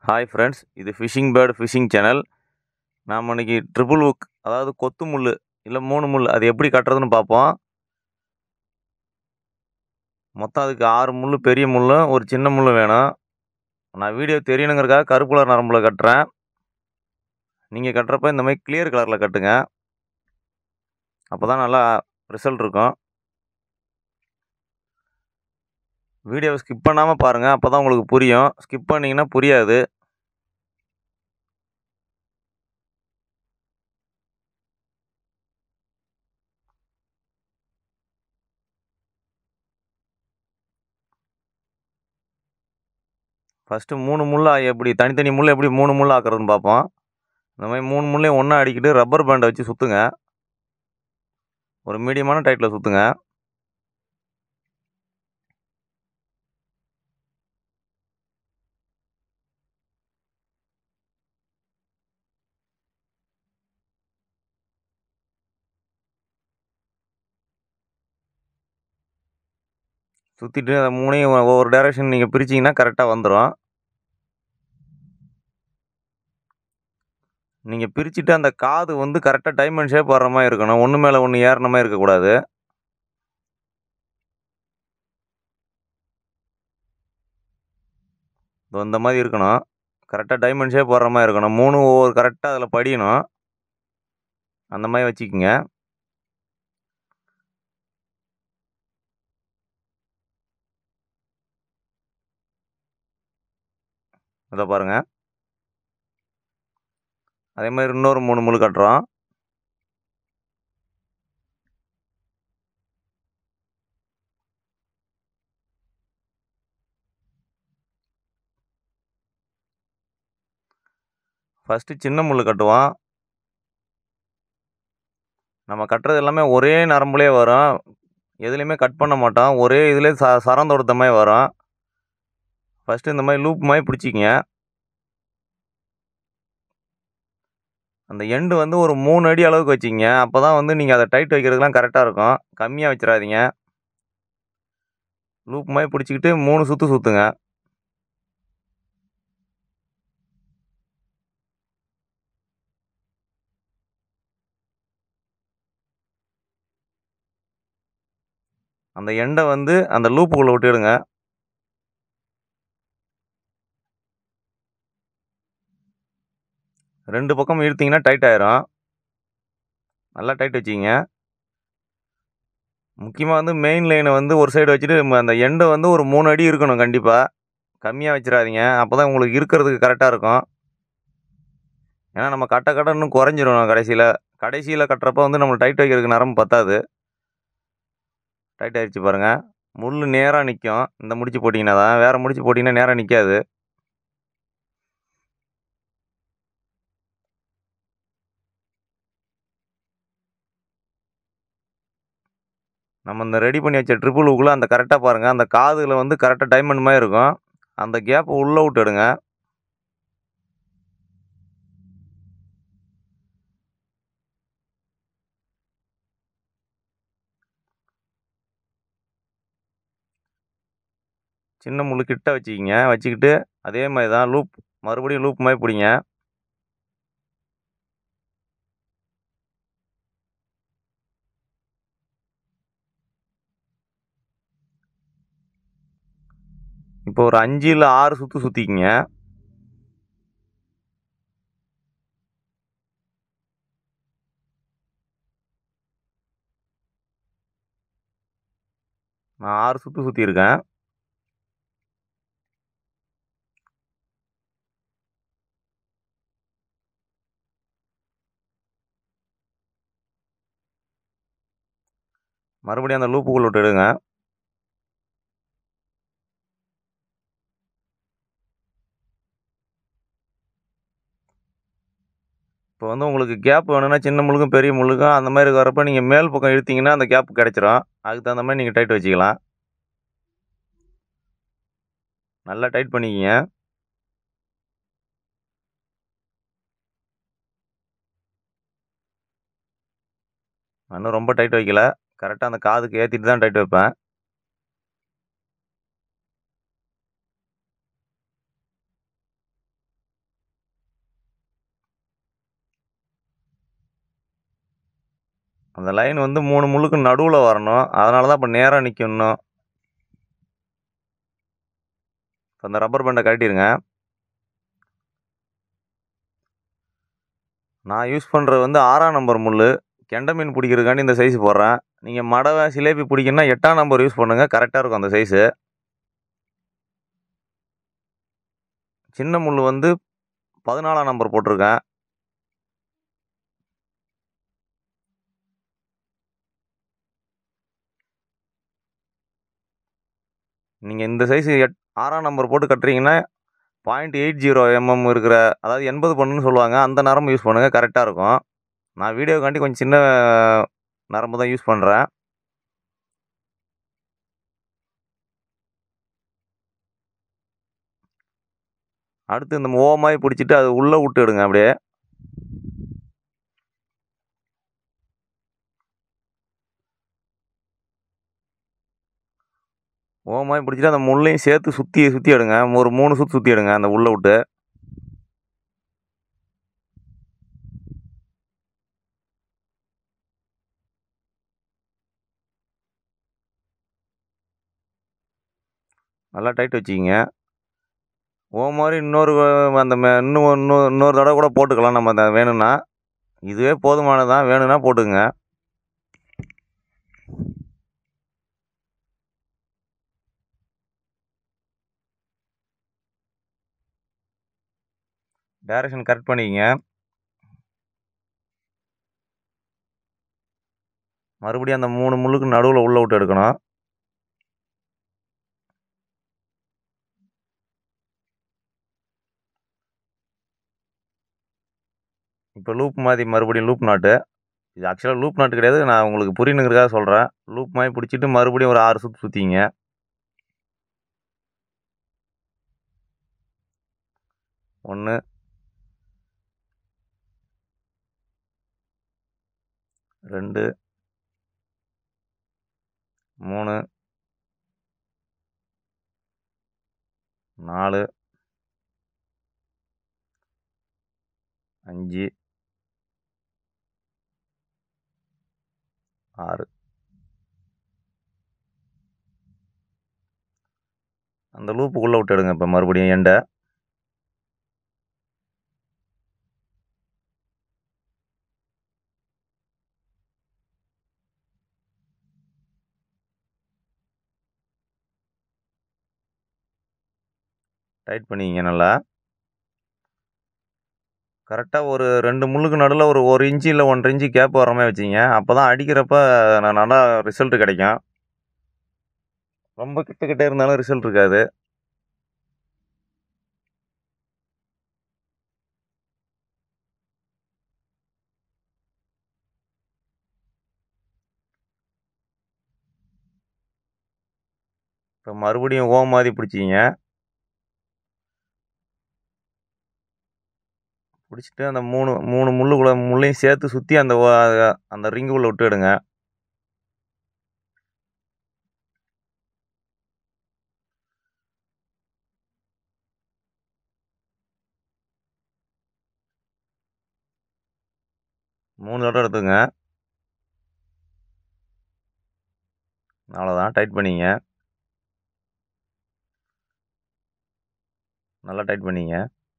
hi friends இது fishing bird fishing channel நாம் இன்னைக்கு ட்ரிபிள் ஹுக் அதாவது கொத்து முள் இல்லை மூணு முள் அது எப்படி கட்டுறதுன்னு பார்ப்போம் மொத்தம் அதுக்கு ஆறு முள் பெரிய முள்ளும் ஒரு சின்ன முள் வேணும் நான் வீடியோ தெரியணுங்கிறக்காக கருப்பு கலர் நரம்பில் கட்டுறேன் நீங்கள் கட்டுறப்ப இந்த மாதிரி கிளியர் கலரில் கட்டுங்க அப்போ தான் நல்லா ரிசல்ட் இருக்கும் வீடியோவை ஸ்கிப் பண்ணாமல் பாருங்கள் அப்போ தான் உங்களுக்கு புரியும் ஸ்கிப் பண்ணிங்கன்னா புரியாது ஃபஸ்ட்டு மூணு முள்ளா எப்படி தனித்தனி முள் எப்படி மூணு முள் ஆக்குறதுன்னு பார்ப்போம் இந்த மாதிரி மூணு முள்ளையும் ஒன்றா அடிக்கிட்டு ரப்பர் பேண்டை வச்சு சுற்றுங்க ஒரு மீடியமான டைட்டில் சுற்றுங்க சுற்றிட்டு அந்த மூணையும் ஒவ்வொரு டைரக்ஷன் நீங்கள் பிரிச்சிங்கன்னா கரெக்டாக வந்துடும் நீங்கள் பிரிச்சுட்டு அந்த காது வந்து கரெக்டாக டைமண்ட் ஷேப் வர்ற மாதிரி இருக்கணும் ஒன்று மேலே ஒன்று ஏறின மாதிரி இருக்கக்கூடாது இது இந்த மாதிரி இருக்கணும் கரெக்டாக டைமண்ட் ஷேப் வர்ற மாதிரி இருக்கணும் மூணு ஒவ்வொரு கரெக்டாக அதில் படியணும் அந்த மாதிரி வச்சுக்கோங்க இதை பாருங்கள் அதே மாதிரி இன்னொரு மூணு முள் கட்டுறோம் ஃபஸ்ட்டு சின்ன முள் கட்டுவோம் நம்ம கட்டுறது எல்லாமே ஒரே நரம்புலேயே வரும் எதுலேயுமே கட் பண்ண மாட்டோம் ஒரே இதுலேயே ச சரம் தொடுத்த மாதிரி வரும் ஃபஸ்ட்டு இந்த மாதிரி லூப் மாதிரி பிடிச்சிக்கிங்க அந்த எண்டு வந்து ஒரு மூணு அடி அளவுக்கு வச்சிங்க அப்போ தான் வந்து நீங்கள் அதை டைட் வைக்கிறதுக்கெலாம் கரெக்டாக இருக்கும் கம்மியாக வச்சிடாதீங்க லூப் மாதிரி பிடிச்சிக்கிட்டு மூணு சுற்று சுற்றுங்க அந்த எண்டை வந்து அந்த லூப்புக்குள்ளே விட்டுடுங்க ரெண்டு பக்கம் இழுத்தீங்கன்னா டைட் ஆயிரும் நல்லா டைட் வச்சிங்க முக்கியமாக வந்து மெயின் லைனை வந்து ஒரு சைடு வச்சுட்டு ம- அந்த எண்டை வந்து ஒரு மூணு அடி இருக்கணும் கண்டிப்பாக கம்மியாக வச்சிடாதீங்க அப்போ தான் உங்களுக்கு இருக்கிறதுக்கு கரெக்டாக இருக்கும் ஏன்னா நம்ம கட்ட கட்ட இன்னும் குறைஞ்சிரும் கடைசியில் கடைசியில் கட்டுறப்ப வந்து நம்ம டைட் வைக்கிறதுக்கு நரம்பு பத்தாது டைட் ஆயிடுச்சு பாருங்கள் முள் நேராக நிற்கும் இந்த முடிச்சு போட்டிங்கன்னா தான் வேறு முடிச்சு போட்டிங்கன்னா நேராக நிற்காது நம்ம இந்த ரெடி பண்ணி வச்ச ட்ரிபிள் ஹூக்கில் அந்த கரெக்டாக பாருங்கள் அந்த காதில் வந்து கரெக்டாக டைமண்ட் மாதிரி இருக்கும் அந்த கேப்பை உள்ளே விட்டுடுங்க சின்ன முள் கிட்ட வச்சுக்கிங்க வச்சுக்கிட்டு அதே மாதிரி தான் லூப் மறுபடியும் லூப் மாதிரி பிடிங்க இப்போ ஒரு அஞ்சு இல்லை ஆறு சுற்று சுற்றிக்கிங்க நான் ஆறு சுற்று சுற்றிருக்கேன் மறுபடியும் அந்த லூப்புக்குள்ள விட்டுடுங்க இப்போ வந்து உங்களுக்கு கேப் வேணும்னா சின்ன முள்ளுக்கும் பெரிய முள்ளுக்கும் அந்த மாதிரி வரப்போ நீங்கள் மேல் பக்கம் இழுத்தீங்கன்னா அந்த கேப் கிடைச்சிரும் அதுக்கு தகுந்த மாதிரி நீங்கள் டைட் வச்சுக்கலாம் நல்லா டைட் பண்ணிக்கிங்க நான் இன்னும் ரொம்ப டைட் வைக்கல கரெக்டாக அந்த காதுக்கு ஏற்றிட்டு தான் டைட் வைப்பேன் அந்த லைன் வந்து மூணு முள்ளுக்கு நடுவில் வரணும் அதனால தான் இப்போ நேராக நிற்கணும் இப்போ அந்த ரப்பர் பேண்டை கட்டிடுங்க நான் யூஸ் பண்ணுறது வந்து ஆறாம் நம்பர் முள் கெண்டை மீன் பிடிக்கிறதுக்காண்டி இந்த சைஸ் போடுறேன் நீங்கள் மடவை சிலேபி பிடிக்கணும்னா எட்டாம் நம்பர் யூஸ் பண்ணுங்கள் கரெக்டாக இருக்கும் அந்த சைஸு சின்ன முள் வந்து பதினாலாம் நம்பர் போட்டிருக்கேன் நீங்கள் இந்த சைஸ் எட் ஆறாம் நம்பர் போட்டு கட்டுறீங்கன்னா பாயிண்ட் எயிட் ஜீரோ எம்எம் இருக்கிற அதாவது எண்பது பண்ணுன்னு சொல்லுவாங்க அந்த நரம்பு யூஸ் பண்ணுங்கள் கரெக்டாக இருக்கும் நான் வீடியோக்காண்டி கொஞ்சம் சின்ன நரம்பு தான் யூஸ் பண்ணுறேன் அடுத்து இந்த ஓமாய் பிடிச்சிட்டு அது உள்ளே விட்டு எடுங்க அப்படியே ஓமாய் பிடிச்சிட்டு அந்த முள்ளையும் சேர்த்து சுற்றி சுற்றி எடுங்க ஒரு மூணு சுற்றி சுற்றி எடுங்க அந்த உள்ளே விட்டு நல்லா டைட் வச்சுக்கிங்க ஓ மாதிரி இன்னொரு அந்த மே- இன்னும் இன்னும் இன்னொரு தடவை கூட போட்டுக்கலாம் நம்ம அந்த வேணும்னா இதுவே போதுமானதான் வேணும்னா போட்டுங்க டைரக்ஷன் கரெக்ட் பண்ணிக்கங்க மறுபடியும் அந்த மூணு முள்ளுக்கு நடுவில் உள்ள விட்டு எடுக்கணும் இப்போ லூப் மாதிரி மறுபடியும் லூப் நாட்டு இது ஆக்சுவலாக லூப் நாட்டு கிடையாது நான் உங்களுக்கு புரியணுங்கிறதுக்காக சொல்கிறேன் லூப் மாதிரி பிடிச்சிட்டு மறுபடியும் ஒரு ஆறு சுற்று சுற்றிங்க ஒன்று ரெண்டு மூணு நாலு அஞ்சு ஆறு அந்த லூப்புக்குள்ளே விட்டு எடுங்க இப்போ மறுபடியும் எண்டை டைட் பண்ணிக்கிங்க நல்லா கரெக்டாக ஒரு ரெண்டு முள்ளுக்கு நடுவில் ஒரு ஒரு இன்ச்சு இல்லை ஒன்றரை இன்ச்சு கேப் வர மாதிரி வச்சிங்க அப்போ தான் அடிக்கிறப்ப நான் நல்லா ரிசல்ட் கிடைக்கும் ரொம்ப கிட்ட கிட்ட இருந்தாலும் ரிசல்ட் இருக்காது இப்போ மறுபடியும் ஓ மாதிரி பிடிச்சிங்க பிடிச்சிட்டு அந்த மூணு மூணு முள்ளுக்குள்ள முள்ளையும் சேர்த்து சுற்றி அந்த ஓ- அந்த ரிங்குக்குள்ளே விட்டு எடுங்க மூணு தடவை எடுத்துங்க அவ்வளோதான் டைட் பண்ணிங்க நல்லா டைட் பண்ணிங்க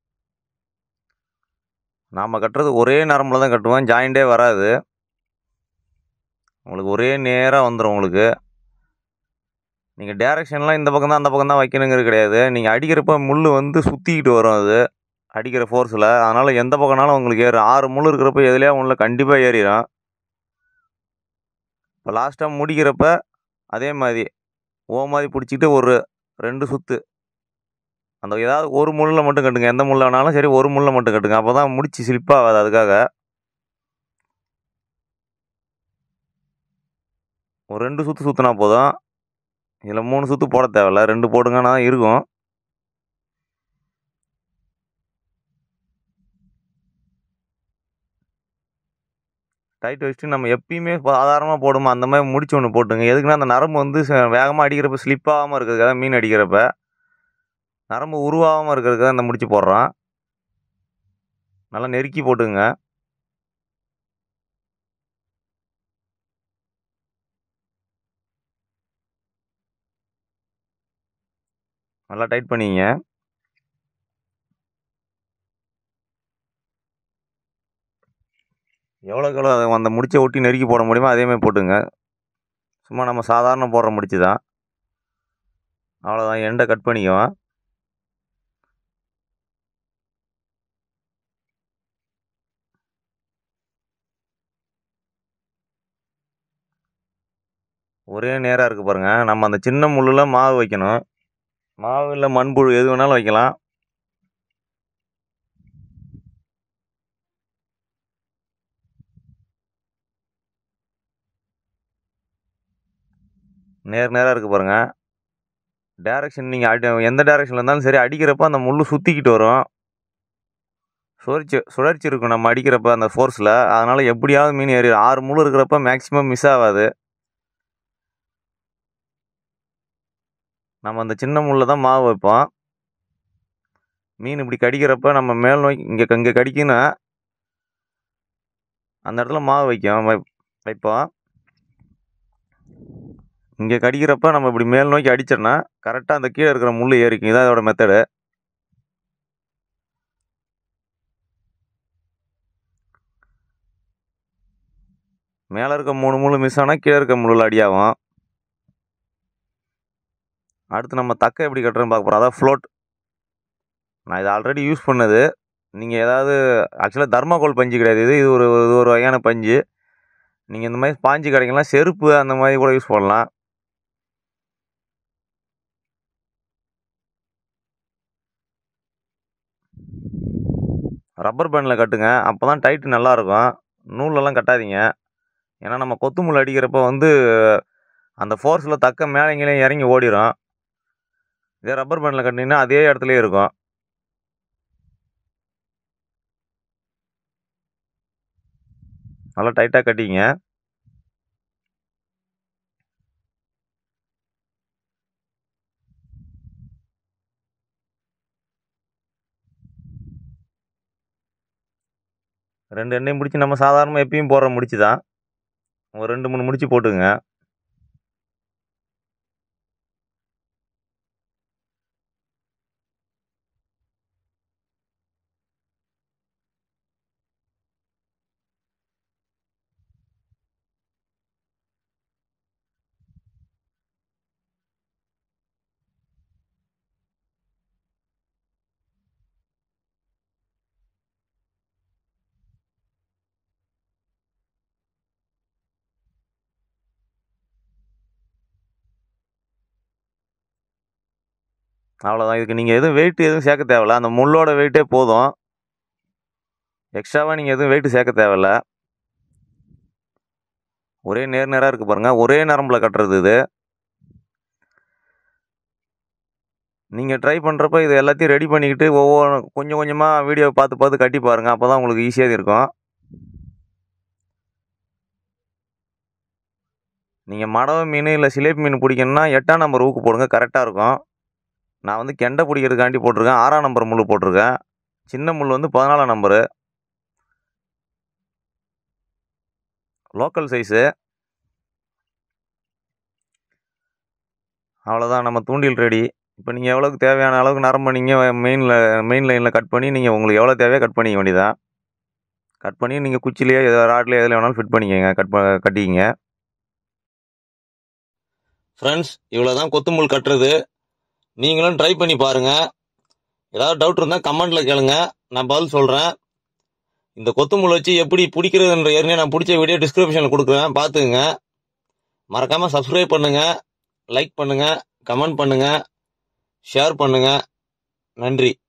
நாம் கட்டுறது ஒரே நரம்பில் தான் கட்டுவோம் ஜாயிண்டே வராது உங்களுக்கு ஒரே நேராக வந்துடும் உங்களுக்கு நீங்கள் டேரெக்ஷன்லாம் இந்த பக்கம் தான் அந்த பக்கம் தான் வைக்கணுங்கிறது கிடையாது நீங்கள் அடிக்கிறப்ப முள் வந்து சுற்றிக்கிட்டு வரும் அது அடிக்கிற ஃபோர்ஸில் அதனால் எந்த பக்கம்னாலும் உங்களுக்கு ஏறும் ஆறு முள் இருக்கிறப்ப எதுலையா ஒன்றில் கண்டிப்பாக ஏறிடும் இப்போ லாஸ்ட்டாக முடிக்கிறப்ப அதே மாதிரி ஓ மாதிரி பிடிச்சிட்டு ஒரு ரெண்டு சுற்று அந்த ஏதாவது ஒரு முள்ளில் மட்டும் கட்டுங்க எந்த முள்ள வேணாலும் சரி ஒரு முள்ளில் மட்டும் கட்டுங்க அப்போ தான் முடிச்சு ஸ்லிப்பாகாது அதுக்காக ஒரு ரெண்டு சுற்று சுற்றினா போதும் இதில் மூணு சுற்று போட தேவையில்ல ரெண்டு போடுங்கன்னா தான் இருக்கும் டைட் வச்சுட்டு நம்ம எப்பயுமே சாதாரணமாக போடுமோ அந்த மாதிரி முடிச்சு ஒன்று போட்டுங்க எதுக்குன்னா அந்த நரம்பு வந்து வேகமாக அடிக்கிறப்ப ஸ்லிப் ஆகாமல் இருக்கிறதுக்காக மீன் அடிக்கிறப்ப நரம்பு உருவாகாமல் இருக்கிறதுக்காக இந்த முடிச்சு போடுறோம் நல்லா நெருக்கி போட்டுங்க நல்லா டைட் பண்ணிங்க எவ்வளோக்கு எவ்வளோ அதை அந்த முடிச்சை ஒட்டி நெருக்கி போட முடியுமோ அதேமாதிரி போட்டுங்க சும்மா நம்ம சாதாரண போடுற முடிச்சு தான் அவ்வளோதான் எண்டை கட் பண்ணிக்குவோம் ஒரே நேராக இருக்குது பாருங்கள் நம்ம அந்த சின்ன முள்ளில் மாவு வைக்கணும் மாவு இல்லை மண்புழு எது வேணாலும் வைக்கலாம் நேர் நேராக இருக்குது பாருங்கள் டேரெக்ஷன் நீங்கள் அடி எந்த டேரெக்ஷனில் இருந்தாலும் சரி அடிக்கிறப்ப அந்த முள் சுற்றிக்கிட்டு வரும் சுழற்சி சுழற்சி இருக்கும் நம்ம அடிக்கிறப்ப அந்த ஃபோர்ஸில் அதனால் எப்படியாவது மீன் ஏறி ஆறு முள் இருக்கிறப்ப மேக்ஸிமம் மிஸ் ஆகாது நம்ம அந்த சின்ன முள்ளில் தான் மாவு வைப்போம் மீன் இப்படி கடிக்கிறப்ப நம்ம மேல் நோக்கி இங்கே இங்கே கடிக்குன்னா அந்த இடத்துல மாவு வைக்கும் வை வைப்போம் இங்கே கடிக்கிறப்ப நம்ம இப்படி மேல் நோக்கி அடித்தோன்னா கரெக்டாக அந்த கீழே இருக்கிற முள் ஏறிக்கும் இதான் அதோட மெத்தடு மேலே இருக்க மூணு முள் மிஸ் ஆனால் கீழே இருக்க முள்ளில் அடியாகும் அடுத்து நம்ம தக்கை எப்படி கட்டுறோன்னு பார்க்க போகிறோம் அதான் ஃப்ளோட் நான் இது ஆல்ரெடி யூஸ் பண்ணது நீங்கள் ஏதாவது ஆக்சுவலாக தர்மாகோல் பஞ்சு கிடையாது இது இது ஒரு இது ஒரு வகையான பஞ்சு நீங்கள் இந்த மாதிரி பாஞ்சு கிடைக்கலாம் செருப்பு அந்த மாதிரி கூட யூஸ் பண்ணலாம் ரப்பர் பேண்டில் கட்டுங்க அப்போ தான் டைட்டு நல்லாயிருக்கும் நூலெல்லாம் கட்டாதீங்க ஏன்னா நம்ம கொத்து முள் அடிக்கிறப்ப வந்து அந்த ஃபோர்ஸில் தக்க மேலே இறங்கி ஓடிடும் இதே ரப்பர் பேண்டில் கட்டினீங்கன்னா அதே இடத்துலயே இருக்கும் நல்லா டைட்டாக கட்டிங்க ரெண்டு எண்ணெயும் முடிச்சு நம்ம சாதாரணமாக எப்பயும் போடுற முடிச்சு தான் ஒரு ரெண்டு மூணு முடிச்சு போட்டுங்க அவ்வளோதான் இதுக்கு நீங்கள் எதுவும் வெயிட் எதுவும் சேர்க்க தேவையில்ல அந்த முள்ளோட வெயிட்டே போதும் எக்ஸ்ட்ராவாக நீங்கள் எதுவும் வெயிட் சேர்க்க தேவையில்ல ஒரே நேர் நேராக இருக்குது பாருங்கள் ஒரே நரம்பில் கட்டுறது இது நீங்கள் ட்ரை பண்ணுறப்ப இது எல்லாத்தையும் ரெடி பண்ணிக்கிட்டு ஒவ்வொரு கொஞ்சம் கொஞ்சமாக வீடியோ பார்த்து பார்த்து கட்டி பாருங்கள் அப்போ தான் உங்களுக்கு ஈஸியாக இருக்கும் நீங்கள் மடவை மீன் இல்லை சிலேபி மீன் பிடிக்கணும்னா எட்டாம் நம்பர் ஊக்கு போடுங்க கரெக்டாக இருக்கும் நான் வந்து கெண்டை பிடிக்கிறதுக்காண்டி போட்டிருக்கேன் ஆறாம் நம்பர் முள் போட்டிருக்கேன் சின்ன முள் வந்து பதினாலாம் நம்பரு லோக்கல் சைஸு அவ்வளோதான் நம்ம தூண்டில் ரெடி இப்போ நீங்கள் எவ்வளோக்கு தேவையான அளவுக்கு நரம்பு நீங்கள் மெயினில் மெயின் லைனில் கட் பண்ணி நீங்கள் உங்களுக்கு எவ்வளோ தேவையோ கட் பண்ணிக்க வேண்டியதான் கட் பண்ணி நீங்கள் குச்சிலேயே எதோ ராட்லேயே எதில் வேணாலும் ஃபிட் பண்ணிக்கங்க கட் ப கட்டிக்கிங்க ஃப்ரெண்ட்ஸ் இவ்வளோ தான் கொத்துமுள் கட்டுறது நீங்களும் ட்ரை பண்ணி பாருங்கள் ஏதாவது டவுட் இருந்தால் கமெண்ட்டில் கேளுங்க நான் பதில் சொல்கிறேன் இந்த கொத்துமுள் வச்சு எப்படி பிடிக்கிறதுன்ற ஏற்கனவே நான் பிடிச்ச வீடியோ டிஸ்கிரிப்ஷனில் கொடுக்குறேன் பார்த்துக்குங்க மறக்காமல் சப்ஸ்கிரைப் பண்ணுங்கள் லைக் பண்ணுங்கள் கமெண்ட் பண்ணுங்கள் ஷேர் பண்ணுங்கள் நன்றி